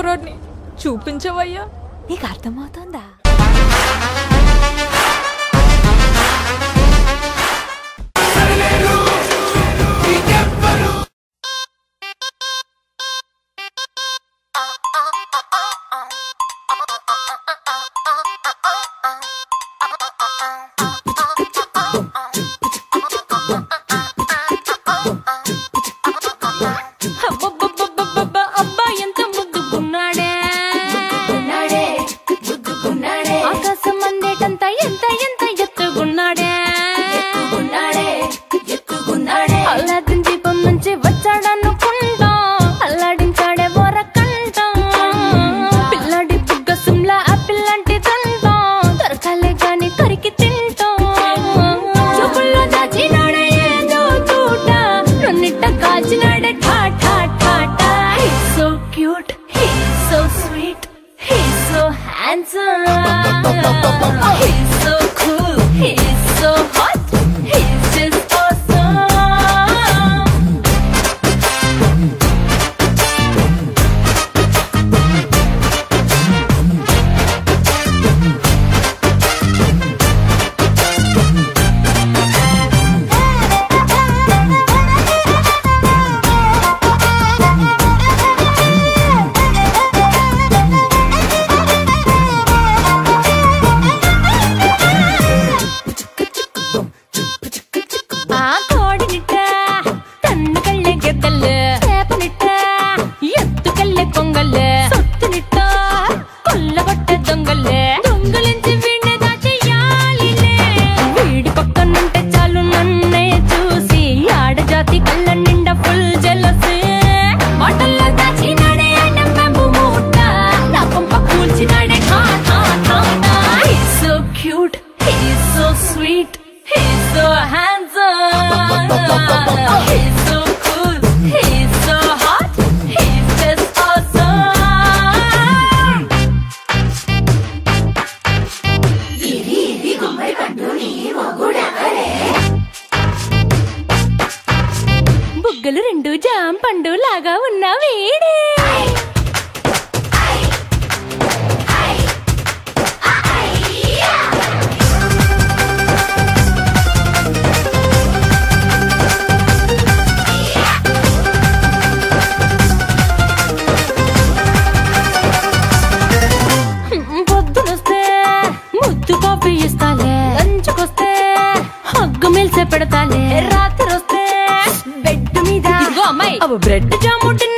కుర్రోడ్ని చూపించవయ్యా నీకు అర్థమవుతుందా అబ్బబ్బబ్బబ్బబ్బ, అబ్బా ఎంత ముద్దుకున్నాడే ఆకాశం అందేటంత ఎంత ఎంత ఎత్తుకున్నాడే అల్లాదిన్ దీపం నుంచి వచ్చాడనుకుంటా అల్లాడించాడే వరకంట పిల్లడి బుగ్గ సిమ్లా ఆపిల్ లాంటి తంటా దొరకాలే గాని కరికి తింటా చూపుల్లో దాచినాడే ఏదో చూట నన్నిట్ట కాచినాడే ఠా ఠా ఠా ఠా He's so cute, he's so sweet, he's so handsome He's so cool, he's so hot, he's just awesome ఆ కోడినిట్ట తన్ను కళ్ళే గెద్దలు చేపనిట్ట ఎత్తుకెళ్ళే కొంగలు సొత్తునిట్ట కొల్లగొట్టే దొంగలే దొంగలించి వీణ్ణి దాచేయాలిలే వీడి పక్కనుంటే చాలు నన్నే చూసి ఆడజాతి కళ్ళ నిండా ఫుల్ జలసి మాటల్లో దాచినాడే నమ్మము మూట నా కొంప కూల్చినాడే ఠా ఠా ఠా ఠా He's so cute, he's so sweet, he's so handsome He's so cool, he's so hot, he's just awesome బుగ్గలు రెండు జాం పండు లాగా ఉన్న వీడే పొద్దునొస్తే ముద్దు కాఫీ ఇస్తాలే లంచుకొస్తే హగ్గు మిల్సే పెడతాలే రాత్రి వస్తే బెడ్ మీద ఇదిగో అమ్మాయి అవి బ్రెడ్ జాముంటి